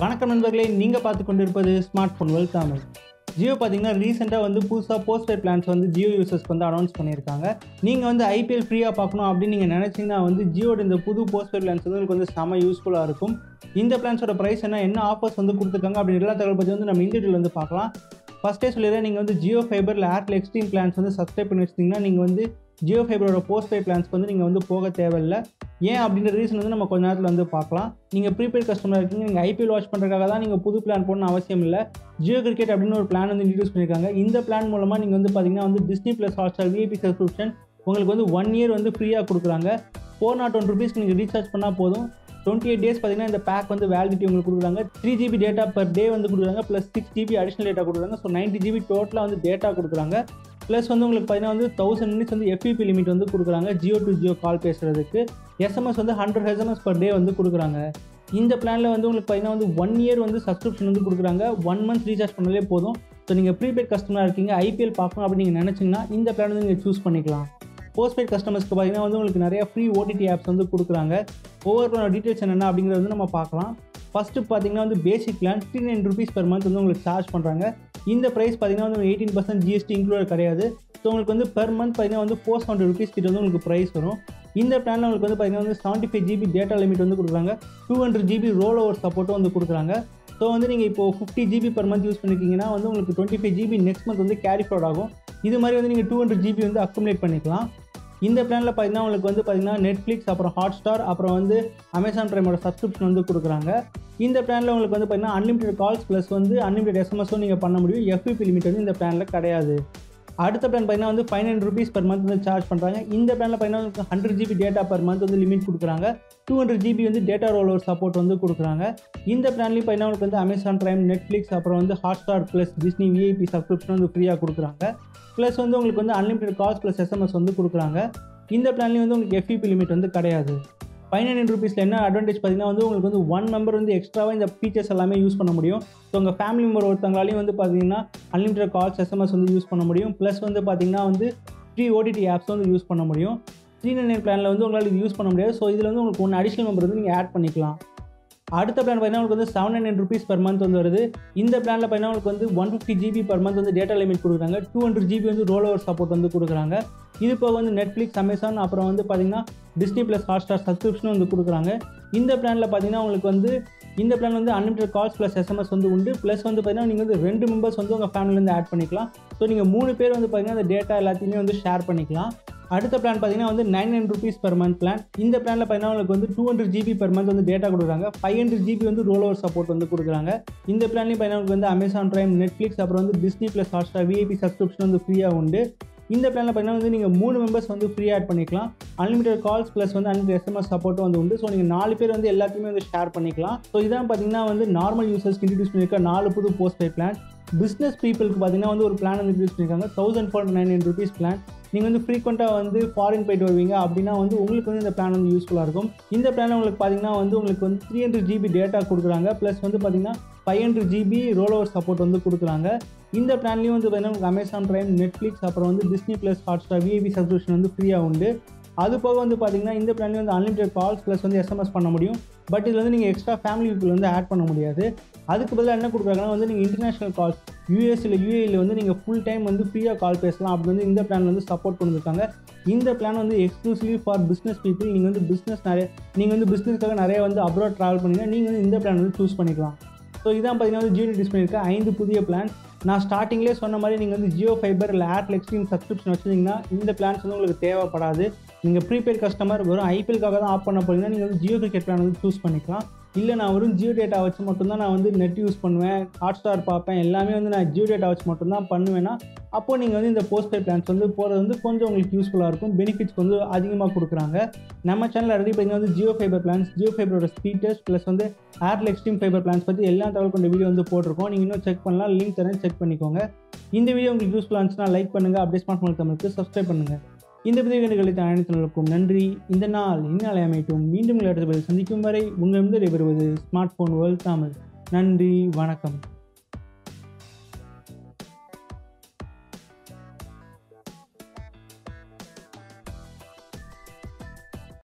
வணக்கம் நண்பர்களே நீங்கள் பார்த்து கொண்டிருப்பது smart phone well Tamil Jio பார்த்தீங்கன்னா ரீசெண்டாக வந்து புதுசாக போஸ்ட்பெய்ட் பிளான்ஸ் வந்து ஜியோ யூசர்ஸ்க்கு வந்து அனௌன்ஸ் பண்ணியிருக்காங்க நீங்கள் வந்து ஐபிஎல் ஃப்ரீயாக பார்க்கணும் அப்படின்னு நீங்கள் நினச்சிங்கன்னா வந்து ஜியோட இந்த புது போஸ்ட்பெய்ட் பிளான்ஸ் வந்து உங்களுக்கு வந்து செம யூஸ்ஃபுல்லாக இருக்கும் இந்த பிளான்ஸோட ப்ரைஸ் என்ன என்ன ஆஃபர்ஸ் வந்து கொடுத்துருக்காங்க அப்படின்னு எல்லா தகவல் பற்றி வந்து நம்ம இன்டர்வியூவில் வந்து பார்க்கலாம் ஃபஸ்ட்டே சொல்லிடுறேன் நீங்கள் வந்து ஜியோ ஃபைபரில் ஏர்டெல் எக்ஸ்ட்ரீம் பிளான்ஸ் வந்து சப்ஸ்கிரைப் பண்ணி வச்சிட்டிங்கன்னா நீங்கள் வந்து ஜியோ ஃபைபரோட போஸ்ட்பெய்ட் பிளான்ஸ்க்கு வந்து நீங்கள் வந்து போக தேவையில்லை ஏன் அப்படின்ற ரீசன் வந்து நம்ம கொஞ்ச நேரத்தில் வந்து பார்க்கலாம் நீங்கள் ப்ரீபெய்ட் கஸ்டமர் இருக்கீங்க நீங்கள் ஐபிஎல் வாட்ச் பண்ணுறதுக்காக தான் நீங்கள் புது பிளான் போடணும் அவசியம் இல்லை ஜியோ கிரிக்கெட் அப்படின்னு ஒரு பிளான் வந்து இன்ட்ரடியூஸ் பண்ணியிருக்காங்க இந்த பிளான் மூலமாக நீங்கள் வந்து பார்த்தீங்கன்னா வந்து Disney plus Hotstar VIP subscription உங்களுக்கு வந்து ஒன் இயர் வந்து ஃப்ரீயாக கொடுக்குறாங்க ஃபோர் நாட் ஒன் ருபீஸ்க்கு நீங்கள் ரீசார்ஜ் பண்ணால் போதும் டுவெண்ட்டி எயிட் டேஸ் பார்த்தீங்கன்னா இந்த பேக் வந்து வேலிடிட்டி உங்களுக்கு கொடுக்குறாங்க three GB data per day வந்து கொடுக்குறாங்க plus six GB additional data கொடுக்குறாங்க ஸோ நைன்ட்டி ஜிபி டோட்டலாக வந்து டேட்டா கொடுக்குறாங்க ப்ளஸ் வந்து உங்களுக்கு பார்த்தீங்கன்னா வந்து தௌசண்ட் மினிட்ஸ் வந்து எஃபிபி லிமிட் வந்து கொடுக்குறாங்க ஜியோ டு ஜியோ கால் பேசுகிறதுக்கு எஸ்எம்எஸ் வந்து ஹண்ட்ரட் எஸ்எம்எஸ் பர் டே வந்து கொடுக்குறாங்க இந்த பிளானில் வந்து உங்களுக்கு பார்த்தீங்கன்னா வந்து ஒன் இயர் வந்து சப்ஸ்கிரிப்ஷன் வந்து கொடுக்குறாங்க ஒன் மந்த் ரீசார்ஜ் பண்ணாலே போதும் ஸோ நீங்கள் ப்ரீபெய்ட் கஸ்டமராக இருக்கீங்க ஐபிஎல் பார்க்கணும் அப்படின்னு நீங்கள் நினச்சிங்கன்னா இந்த பிளான் வந்து நீங்கள் சூஸ் பண்ணிக்கலாம் போஸ்ட்பெய்ட் கஸ்டமர்ஸ்க்கு பார்த்தீங்கன்னா வந்து உங்களுக்கு நிறைய ஃப்ரீ ஓடிடி ஆப்ஸ் வந்து கொடுக்குறாங்க ஒவ்வொரு டீட்டெயில்ஸ் என்னென்ன அப்படிங்கிறத வந்து நம்ம பார்க்கலாம் ஃபஸ்ட்டு பார்த்தீங்கன்னா வந்து basic plan three nine rupees per month வந்து உங்களுக்கு சார்ஜ் பண்ணுறாங்க இந்த ப்ரைஸ் பார்த்தீங்கன்னா வந்து எயிட்டீன் பர்சன்ட் ஜிஎஸ்டி இன்க்ளூட் கிடையாது ஸோ உங்களுக்கு வந்து பெர் மந்த் பார்த்தீங்கன்னா வந்து ஃபோர் செவன்ட்டி ருபீஸ் கிட்ட வந்து உங்களுக்கு ப்ரைஸ் வரும் இந்த பிளானில் உங்களுக்கு வந்து பார்த்தீங்கன்னா வந்து seventy five GB data limit வந்து கொடுக்குறாங்க two hundred GB roll over சப்போர்ட்டும் வந்து கொடுக்குறாங்க ஸோ வந்து நீங்கள் இப்போ fifty GB per month use பண்ணிக்கிங்கன்னா வந்து உங்களுக்கு twenty five GB next month வந்து கேரி ஃபார்ட் ஆகும் இது மாதிரி வந்து நீங்கள் டூ ஹண்ட்ரட் ஜிபி வந்து அக்குமுலேட் பண்ணிக்கலாம் இந்த பிளானில் பார்த்தீங்கன்னா உங்களுக்கு வந்து பார்த்தீங்கன்னா நெட்ஃப்ளிக்ஸ் அப்புறம் ஹாட் ஸ்டார் அப்புறம் வந்து அமேசான் ப்ரைமோட சப்ஸ்கிரிப்ஷன் வந்து கொடுக்குறாங்க இந்த பிளானில் உங்களுக்கு வந்து பார்த்தீங்கன்னா அன்லிமிட்டட் கால்ஸ் ப்ளஸ் வந்து அன்லிமிட்டட் எஸ்எம்எஸும் நீங்கள் பண்ண முடியும் எஃபிபி லிமிட் வந்து இந்த பிளானில் கிடையாது அடுத்த பிளான் பார்த்தீங்கன்னா வந்து five hundred rupees per month வந்து சார்ஜ் பண்ணுறாங்க இந்த பிளானில் பார்த்தீங்கன்னா hundred GB data per month வந்து லிமிட் கொடுக்குறாங்க டூ ஹண்ட்ரட் ஜிபி வந்து டேட்டா ரோல் ஓவர் சப்போர்ட் வந்து கொடுக்குறாங்க இந்த பிளான்லேயும் பார்த்தீங்கன்னா உங்களுக்கு வந்து அமேசான் ப்ரைம் நெட்ஃப்ளிக்ஸ் அப்புறம் வந்து Hotstar plus Disney VIP subscription வந்து ஃப்ரீயாக கொடுக்குறாங்க ப்ளஸ் வந்து உங்களுக்கு வந்து அன்லிமிட்டட் கால்ஸ் ப்ளஸ் எஸ்எம்எஸ் வந்து கொடுக்குறாங்க இந்த பிளான்லேயும் வந்து உங்களுக்கு எஃபிபி லிமிட் வந்து கிடையாது ஃபைவ் ஹண்ட்ரட் ருபீஸில் என்ன அட்வான்டேஜ் பார்த்தீங்கன்னா வந்து உங்களுக்கு வந்து ஒன் மெம்பர் வந்து எக்ஸ்ட்ராவாக இந்த ஃபீச்சர்ஸ் எல்லாமே யூஸ் பண்ண முடியும் ஸோ உங்கள் ஃபேமிலி மெம்பர் ஒருத்தவங்களாலையும் வந்து பார்த்தீங்கன்னா அன்லிமிட்டட் கால்ஸ் எஸ்எம்எஸ் வந்து யூஸ் பண்ண முடியும் ப்ளஸ் வந்து பார்த்தீங்கன்னா வந்து ஃப்ரீ ஓடிடி ஆப்ஸ் வந்து யூஸ் பண்ண முடியும் த்ரீ நைன் பிளானில் வந்து உங்களால் இது யூஸ் பண்ண முடியாது ஸோ இதில் வந்து உங்களுக்கு ஒன்று அடிஷனல் மெம்பர் வந்து நீங்கள் ஆட் பண்ணிக்கலாம் அடுத்த பிளான் பார்த்தீங்கன்னா உங்களுக்கு வந்து seven hundred rupees per month வந்து வருது இந்த பிளானில் பார்த்தீங்கன்னா உங்களுக்கு வந்து one fifty GB per month வந்து டேட்டா லிமிட் கொடுக்குறாங்க டூ ஹண்ட்ரட் ஜிபி வந்து ரோல் ஓவர் சப்போர்ட் வந்து கொடுக்குறாங்க இது போக வந்து நெட்ஃப்ளிக்ஸ் அமேசான் அப்புறம் வந்து பார்த்தீங்கன்னா டிஸ்னி ப்ளஸ் ஹாட் ஸ்டார் சப்ஸ்கிரிப்ஷனும் வந்து கொடுக்குறாங்க இந்த பிளானில் பார்த்தீங்கன்னா உங்களுக்கு வந்து இந்த பிளான் வந்து அன்லிமிட்டட் கால்ஸ் ப்ளஸ் எஸ்எம்எஸ் வந்து உண்டு ப்ளஸ் வந்து பார்த்தீங்கன்னா நீங்கள் வந்து ரெண்டு மெம்பர்ஸ் வந்து உங்கள் ஃபேமிலிலேருந்து ஆட் பண்ணிக்கலாம் ஸோ நீங்கள் மூணு பேர் வந்து பார்த்தீங்கன்னா அந்த டேட்டா எல்லாத்தையுமே வந்து ஷேர் பண்ணிக்கலாம் அடுத்த பிளான் பார்த்தீங்கன்னா வந்து nine nine rupees per month plan இந்த பிளானில் பார்த்தீங்கன்னா உங்களுக்கு வந்து two hundred GB per month வந்து டேட்டா கொடுக்குறாங்க ஃபைவ் ஹண்ட்ரட் ஜிபி வந்து ரோல் ஓவர் சப்போர்ட் வந்து கொடுக்குறாங்க இந்த பிளான்லையும் பார்த்தீங்கன்னா உங்களுக்கு வந்து அமேசான் ப்ரைம் நெட்ஃப்ளிக்ஸ் அப்புறம் வந்து Disney plus Hotstar VIP subscription வந்து ஃப்ரீயாக உண்டு இந்த பிளானில் பார்த்தீங்கன்னா வந்து நீங்கள் மூணு மெம்பர்ஸ் வந்து ஃப்ரீ ஆட் பண்ணிக்கலாம் அன்லிமிட்டட் கால்ஸ் ப்ளஸ் வந்து அன்லிமிட்டட் எஸ்எம்எஸ் சப்போர்ட்டும் வந்து உண்டு ஸோ நீங்கள் நாலு பேர் வந்து எல்லாத்தையுமே வந்து ஷேர் பண்ணிக்கலாம் ஸோ இதான் பார்த்தீங்கன்னா வந்து நார்மல் யூசர்ஸ்க்கு இன்ட்ரடியூஸ் பண்ணியிருக்க நாலு புது போஸ்ட் பே பிளான் பிஸ்னஸ் பீப்புளுக்கு பார்த்தீங்கன்னா வந்து ஒரு பிளான் வந்து இன்ட்ரடியூஸ் பண்ணியிருக்காங்க thousand four nine nine rupees plan நீங்கள் வந்து ஃப்ரீக்வெண்ட்டாக வந்து ஃபாரின் போயிட்டு வருவீங்க அப்படின்னா வந்து உங்களுக்கு வந்து இந்த பிளான் வந்து யூஸ்ஃபுல்லாக இருக்கும் இந்த பிளான் உங்களுக்கு பார்த்தீங்கன்னா வந்து உங்களுக்கு வந்து த்ரீ ஹண்ட்ரட் ஜிபி டேட்டா கொடுக்குறாங்க ப்ளஸ் வந்து பார்த்தீங்கன்னா five hundred GB roll over support வந்து கொடுக்குறாங்க இந்த பிளான்லேயும் வந்து பார்த்தீங்கன்னா உங்களுக்கு அமேசான் ப்ரைம் நெட்ஃப்ளிக்ஸ் அப்புறம் வந்து Disney plus Hotstar VIP subscription வந்து ஃப்ரீயாக உண்டு அது போக வந்து பார்த்தீங்கன்னா இந்த பிளான்லேயும் வந்து அன்லிமிட்டட் கால்ஸ் ப்ளஸ் வந்து எஸ்எம்எஸ் பண்ண முடியும் பட் இதில் வந்து நீங்கள் எக்ஸ்ட்ரா ஃபேமிலி பீப்புள் வந்து ஆட் பண்ண முடியாது அதுக்கு பதிலாக என்ன கொடுக்குறாங்கன்னா வந்து நீங்கள் இன்டர்நேஷனல் கால்ஸ் யூஎஸ் இல்லை யூஏயில் வந்து நீங்கள் ஃபுல் டைம் வந்து ஃப்ரீயாக கால் பேசலாம் அப்படி வந்து இந்த பிளான் வந்து சப்போர்ட் பண்ணியிருக்காங்க இந்த பிளான் வந்து எக்ஸ்க்ளூசிவ்லி ஃபார் பிஸ்னஸ் பீப்புள் நீங்கள் வந்து பிஸ்னஸ் நிறைய நீங்கள் வந்து பிஸ்னஸ்க்காக நிறைய வந்து அப்ராட் ட்ராவல் பண்ணிங்கன்னா நீங்கள் வந்து இந்த பிளான் வந்து சூஸ் பண்ணிக்கலாம் ஸோ இதான் பார்த்தீங்கன்னா வந்து ஜியோ டிஸ் பண்ணியிருக்க ஐந்து புதிய பிளான் நான் ஸ்டார்டிங்லேயே சொன்ன மாதிரி நீங்கள் வந்து ஜியோ ஃபைபர் இல்லை ஏர்டெல் எக்ஸ்ட்ரீம் சப்ஸ்கிரிப்ஷன் வச்சுருந்தீங்கன்னா இந்த பிளான்ஸ் வந்து உங்களுக்கு தேவைப்படாது நீங்கள் ப்ரீபெய்ட் கஸ்டமர் வெறும் ஐபிஎல்காக தான் ஆப் பண்ண போகிறீங்கன்னா நீங்கள் வந்து ஜியோ கிரிக்கெட் பிளான் வந்து சூஸ் பண்ணிக்கலாம் இல்லை நான் வெறும் ஜியோ டேட்டா வச்சு மட்டும்தான் நான் வந்து நெட் யூஸ் பண்ணுவேன் ஹாட் ஸ்டார் பார்ப்பேன் எல்லாமே வந்து நான் ஜியோ டேட்டா வச்சு மட்டும்தான் பண்ணுவேன்னா அப்போது நீங்கள் வந்து இந்த போஸ்ட் பே பிளான்ஸ் வந்து போகிறது வந்து கொஞ்சம் உங்களுக்கு யூஸ்ஃபுல்லாக இருக்கும் பெனிஃபிட்ஸ் வந்து அதிகமாக கொடுக்குறாங்க நம்ம சேனல் ஆல்ரெடி பார்த்தீங்கன்னா வந்து ஜியோ ஃபைபர் பிளான்ஸ் ஜியோ ஃபைபரோட ஸ்பீட் டெஸ்ட் ப்ளஸ் வந்து ஏர்டெல் எக்ஸ்ட்ரீம் ஃபைபர் பிளான்ஸ் பற்றி எல்லா தகவல் கொண்ட வீடியோ வந்து போட்டிருக்கோம் நீங்கள் இன்னும் செக் பண்ணலாம் லிங்க் தரேன் செக் பண்ணிக்கோங்க இந்த வீடியோ உங்களுக்கு யூஸ்ஃபுல்லாக இருந்துச்சுன்னா லைக் பண்ணுங்கள் அப்படியே ஸ்மார்ட் ஃபோன் தமிழுக்கு சப்ஸ்கிரைப் பண்ணுங்கள் இந்த பதிவுகளை அனைத்து நன்றி இந்த நாள் இந்நாளை அமைட்டும் மீண்டும் இடத்துல சந்திக்கும் வரை உங்களிடம் விடைபெறுவது ஸ்மார்ட் ஃபோன் வேர்ல்ட் தமிழ் நன்றி வணக்கம்